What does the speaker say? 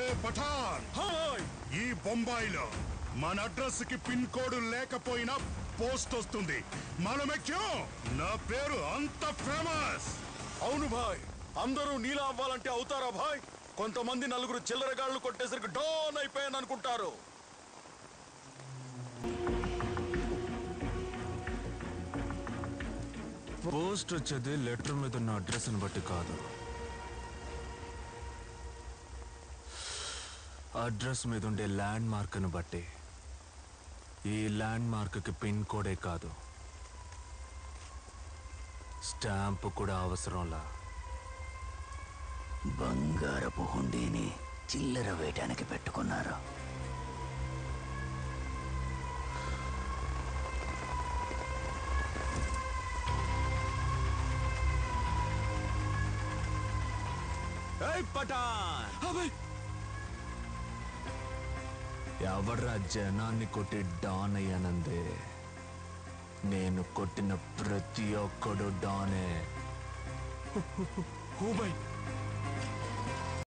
ఏ Pathan hi ఈ బొంబాయిలో మన అడ్రస్ కి పిన్ కోడ్ లేకపోయినా పోస్ట్ వస్తుంది మాలూమే క్యూ నా పేరు అంత ఫేమస్ అవును భాయ్ అందరూ నీలా అవ్వాలంటే అవుతారా భాయ్ కొంతమంది నలుగురు చిల్లరగాళ్ళు కొట్టేసరికి డోన్ అయిపోయాను అనుకుంటారు పోస్ట్ వచ్చేది లెటర్ మీద ఉన్న అడ్రస్ని బట్టి కాదు అడ్రస్ మీద ఉండే ల్యాండ్ మార్క్ని బట్టి ఈ ల్యాండ్ మార్క్కి పిన్ కోడే కాదు స్టాంప్ కూడా అవసరంలా బంగారపు హుండీని చిల్లర వేయటానికి పెట్టుకున్నారు ఏయ్ పఠాన్ ఎవడ్రా జనాన్ని కొట్టి డాన్ అయ్యానందే నేను కొట్టిన ప్రతి ఒక్కడు డానే ఓ భాయ్